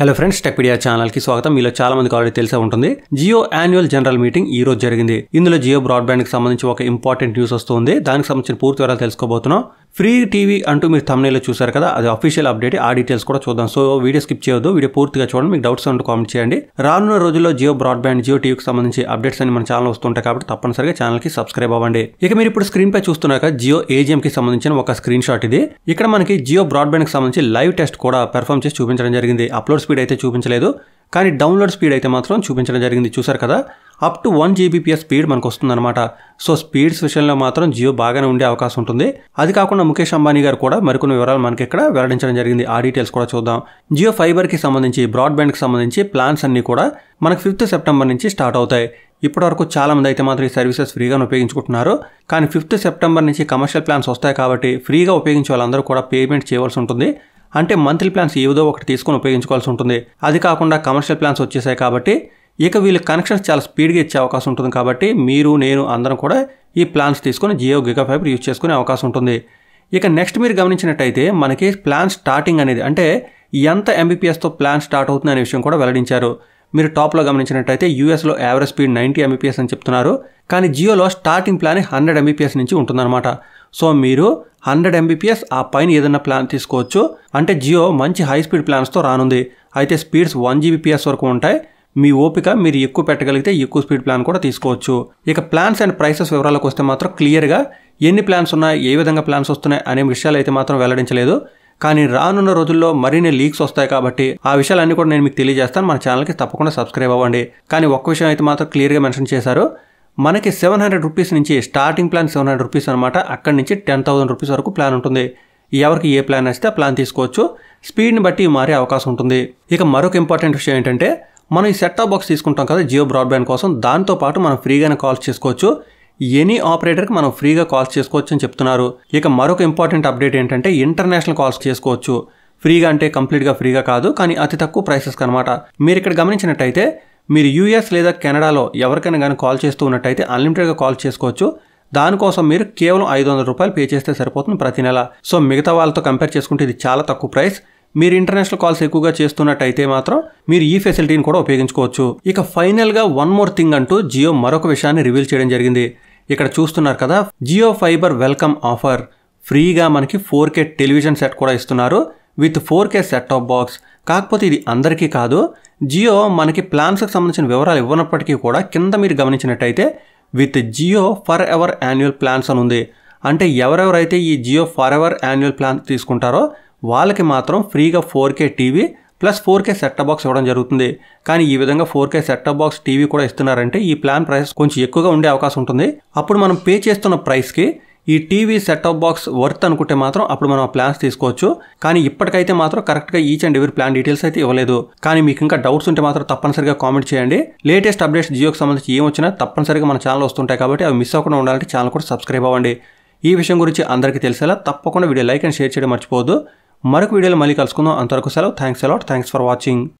hello friends Techpedia channel కి స్వాగతం మీలో చాలా మందికి ఆల్రెడీ తెలిసే ఉంటుంది జియో యాన్యువల్ జనరల్ మీటింగ్ ఈ రోజు జరిగింది ఇందులో జియో బ్రాడ్బ్యాండ్ కి సంబంధించి ఒక ఇంపార్టెంట్ న్యూస్ వస్తుంది దానికి సంబంధించిన పూర్తి వివరాలు తెలుసుకోబోతున్నాం ఫ్రీ టీవీ అంటూ మీరు thumbnail లో చూసారు కదా అది అఫీషియల్ అప్డేట్ ఆ డీటెయిల్స్ కూడా చూద్దాం సో వీడియో స్కిప్ చేయొద్దు వీడియో పూర్తిగా చూడండి మీకు డౌట్స్ ఉంటే కామెంట్ చేయండి రానున్న రోజుల్లో జియో బ్రాడ్బ్యాండ్ జియో టీవీకి సంబంధించి అప్డేట్స్ అని మన ఛానల్ వస్తుంటాయి కాబట్టి తప్పనిసరిగా ఛానల్ కి సబ్స్క్రైబ్ అవ్వండి ఇక మీరు ఇప్పుడు స్క్రీన్ పై చూస్తున్నారు కదా జియో ఏజిఎం కి సంబంధించిన ఒక స్క్రీన్ షాట్ ఇది ఇక్కడ మనకి జియో బ్రాడ్బ్యాండ్ కి సంబంధించి లైవ్ టెస్ట్ కూడా పెర్ఫామ్ చేసి చూపించడం జరిగింది అప్లోడ్ స్పీడ్ అయితే చూపించలేదు కానీ డౌన్లోడ్ స్పీడ్ అయితే మాత్రం చూపించడం జరిగింది చూసారు కదా up to one Gbps speed మనకు వస్తుందన్నమాట సో స్పీడ్స్ విషయంలో మాత్రం జియో బాగానే ఉండే అవకాశం ఉంటుంది అది కాకుండా ముఖేష్ అంబానీ గారు కూడా మరికొన్ని వివరాలు మనకి ఇక్కడ వెల్లడించడం జరిగింది ఆ డీటెయిల్స్ కూడా చూద్దాం జియో ఫైబర్కి సంబంధించి బ్రాడ్బ్యాండ్కి సంబంధించి ప్లాన్స్ అన్ని కూడా మనకు ఫిఫ్త్ సెప్టెంబర్ నుంచి స్టార్ట్ అవుతాయి ఇప్పటివరకు చాలా మంది అయితే మాత్రం ఈ సర్వీసెస్ ఫ్రీగానే ఉపయోగించుకుంటున్నారు కానీ ఫిఫ్త్ సెప్టెంబర్ నుంచి కమర్షియల్ ప్లాన్స్ వస్తాయి కాబట్టి ఫ్రీగా ఉపయోగించే వాళ్ళందరూ కూడా పేమెంట్ చేయవలసి ఉంటుంది అంటే మంత్లీ ప్లాన్స్ ఏదో ఒకటి తీసుకొని ఉపయోగించుకోవాల్సి ఉంటుంది అది కాకుండా కమర్షియల్ ప్లాన్స్ వచ్చేసాయి కాబట్టి ఇక వీళ్ళ కనెక్షన్స్ చాలా స్పీడ్గా ఇచ్చే అవకాశం ఉంటుంది కాబట్టి మీరు నేను అందరం కూడా ఈ ప్లాన్స్ తీసుకొని జియో గిగా ఫైబర్ యూజ్ చేసుకునే అవకాశం ఉంటుంది ఇక నెక్స్ట్ మీరు గమనించినట్టయితే మనకి ప్లాన్ స్టార్టింగ్ అనేది అంటే ఎంత ఎంబీపీఎస్తో ప్లాన్ స్టార్ట్ అవుతుంది అనే విషయం కూడా వెల్లడించారు మీరు టాప్లో గమనించినట్టయితే యూఎస్లో యావరేజ్ స్పీడ్ నైంటీ ఎంబీపీఎస్ అని చెప్తున్నారు కానీ జియోలో స్టార్టింగ్ ప్లాన్ హండ్రెడ్ ఎంబీపీఎస్ నుంచి ఉంటుందన్నమాట సో మీరు హండ్రెడ్ ఎంబీపీఎస్ ఆ పైన ఏదైనా ప్లాన్ తీసుకోవచ్చు అంటే జియో మంచి హై స్పీడ్ ప్లాన్స్తో రానుంది అయితే స్పీడ్స్ వన్ జీబీపీఎస్ వరకు ఉంటాయి మీ ఓపిక మీరు ఎక్కువ పెట్టగలిగితే ఎక్కువ స్పీడ్ ప్లాన్ కూడా తీసుకోవచ్చు ఇక ప్లాన్స్ అండ్ ప్రైసెస్ వివరాలకు వస్తే మాత్రం క్లియర్గా ఎన్ని ప్లాన్స్ ఉన్నాయి ఏ విధంగా ప్లాన్స్ వస్తున్నాయి అనే విషయాలు అయితే మాత్రం వెల్లడించలేదు కానీ రానున్న రోజుల్లో మరిన్ని లీక్స్ వస్తాయి కాబట్టి ఆ విషయాలన్నీ కూడా నేను మీకు తెలియజేస్తాను మన ఛానల్కి తప్పకుండా సబ్స్క్రైబ్ అవ్వండి కానీ ఒక్క విషయం అయితే మాత్రం క్లియర్గా మెన్షన్ చేశారు మనకి సెవెన్ హండ్రెడ్ రూపీస్ నుంచి starting plan seven hundred rupees అనమాట అక్కడి నుంచి టెన్ థౌసండ్ రూపీస్ వరకు ప్లాన్ ఉంటుంది ఎవరికి ఏ ప్లాన్ వస్తే ఆ ప్లాన్ తీసుకోవచ్చు స్పీడ్ని బట్టి మారే అవకాశం ఉంటుంది ఇక మరొక ఇంపార్టెంట్ విషయం ఏంటంటే మనం ఈ సెట్ టాప్ బాక్స్ తీసుకుంటాం కదా జియో బ్రాడ్బ్యాండ్ కోసం దాంతో పాటు మనం ఫ్రీగానే కాల్స్ చేసుకోవచ్చు ఎనీ ఆపరేటర్కి మనం ఫ్రీగా కాల్స్ చేసుకోవచ్చు అని చెప్తున్నారు ఇక మరొక ఇంపార్టెంట్ అప్డేట్ ఏంటంటే ఇంటర్నేషనల్ కాల్స్ చేసుకోవచ్చు ఫ్రీగా అంటే కంప్లీట్గా ఫ్రీగా కాదు కానీ అతి తక్కువ ప్రైసెస్ అనమాట మీరు ఇక్కడ గమనించినట్టయితే మీరు యూఎస్ లేదా కెనడాలో ఎవరికైనా కానీ కాల్ చేస్తూ ఉన్నట్టయితే అన్లిమిటెడ్గా కాల్ చేసుకోవచ్చు దానికోసం మీరు కేవలం ఐదు వందల రూపాయలు పే చేస్తే సరిపోతుంది ప్రతి నెల సో మిగతా వాళ్ళతో కంపేర్ చేసుకుంటే ఇది చాలా తక్కువ ప్రైస్ మీరు ఇంటర్నేషనల్ కాల్స్ ఎక్కువగా చేస్తున్నట్టయితే మాత్రం మీరు ఈ ఫెసిలిటీని కూడా ఉపయోగించుకోవచ్చు ఇక ఫైనల్గా వన్ మోర్ థింగ్ అంటూ జియో మరొక విషయాన్ని రివీల్ చేయడం జరిగింది ఇక్కడ చూస్తున్నారు కదా జియో ఫైబర్ వెల్కమ్ ఆఫర్ ఫ్రీగా మనకి ఫోర్ కే టెలివిజన్ సెట్ కూడా ఇస్తున్నారు with four K set top box కాకపోతే ఇది అందరికీ కాదు జియో మనకి ప్లాన్స్కి సంబంధించిన వివరాలు ఇవ్వనప్పటికీ కూడా కింద మీరు గమనించినట్టయితే with Jio for ever annual plans అని ఉంది అంటే ఎవరెవరైతే ఈ Jio for ever annual plan తీసుకుంటారో వాళ్ళకి మాత్రం ఫ్రీగా four K TV plus four K set box ఇవ్వడం జరుగుతుంది కానీ ఈ విధంగా four K set box TV కూడా ఇస్తున్నారంటే ఈ ప్లాన్ ప్రైస్ కొంచెం ఎక్కువగా ఉండే అవకాశం ఉంటుంది అప్పుడు మనం పే చేస్తున్న ప్రైస్కి ఈ టీవీ సెటప్ బాక్స్ వర్త్ అనుకుంటే మాత్రం అప్పుడు మనం ఆ ప్లాన్స్ తీసుకోవచ్చు కానీ ఇప్పటికైతే మాత్రం కరెక్ట్గా ఈచ్ అండ్ ఎవరి ప్లాన్ డీటెయిల్స్ అయితే ఇవ్వలేదు కానీ మీకు ఇంకా డౌట్స్ ఉంటే మాత్రం తప్పనిసరిగా కామెంట్ చేయండి లేటెస్ట్ అప్డేట్స్ జియోకి సంబంధించి ఏం వచ్చినా తప్పనిసరిగా మన ఛానల్ వస్తుంటాయి కాబట్టి అవి మిస్ అవ్వకుండా ఉండాలంటే ఛానల్ కూడా సబ్స్క్రైబ్ అవ్వండి ఈ విషయం గురించి అందరికీ తెలిసేలా తప్పకుండా వీడియో లైక్ అండ్ షేర్ చేయడం మర్చిపోవద్దు మరొక వీడియోలో మళ్ళీ కలుసుకుందాం అంతవరకు సెలవు thanks a lot thanks for watching